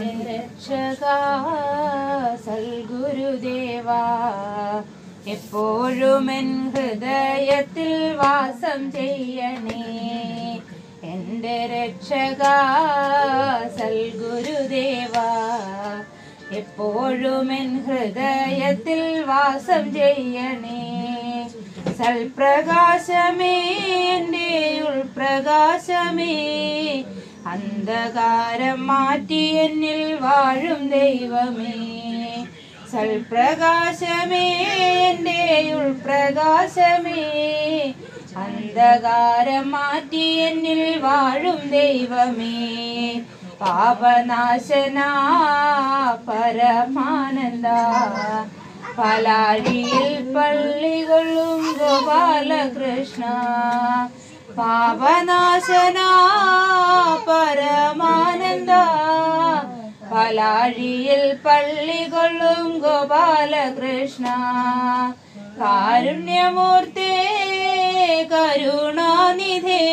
എൻ്റെ രക്ഷക സൽഗുരുദേവ എപ്പോഴും എൻ ഹൃദയത്തിൽ വാസം ചെയ്യണേ എൻ്റെ രക്ഷക സൽഗുരുദേവ എപ്പോഴും എൻ ഹൃദയത്തിൽ വാസം ചെയ്യണേ സൽപ്രകാശമേ എൻ്റെ ഉൾപ്രകാശമേ അന്ധകാരം മാറ്റി എന്നിൽ വാഴും ദൈവമേ സൽപ്രകാശമേ എൻ്റെ ഉൾപ്രകാശമേ അന്ധകാരം മാറ്റി എന്നിൽ വാഴും ദൈവമേ പാപനാശന പരമാനന്ദ പലാഴിയിൽ പള്ളികൊള്ളും ഗോപാലകൃഷ്ണ പാപനാശന പരമാനന്ദ പലാഴിയിൽ പള്ളികൊള്ളും ഗോപാലകൃഷ്ണ കാരുണ്യമൂർത്തേ കരുണാനിധേ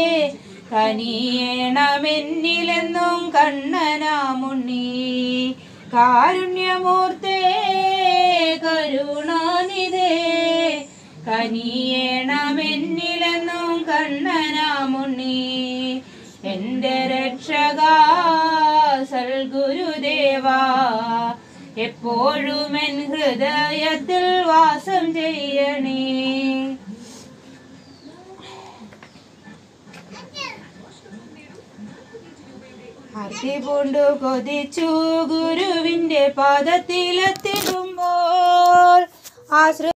കനിയേണമെന്നിലെന്നും കണ്ണനാമുണ്ണി കാരുണ്യമൂർത്തേ കരുണാനിധേ കനിയേണമെന്നിലെന്നും കണ്ണനാമുണ്ണി എൻ്റെ രക്ഷക സൽഗുരുദേവ എപ്പോഴും എൻ ഹൃദയത്തിൽ വാസം ചെയ്യണേ ഭക്തി പൂണ്ടു കൊതിച്ചു ഗുരുവിന്റെ പാദത്തിലെത്തിടുമ്പോൾ ആശ്ര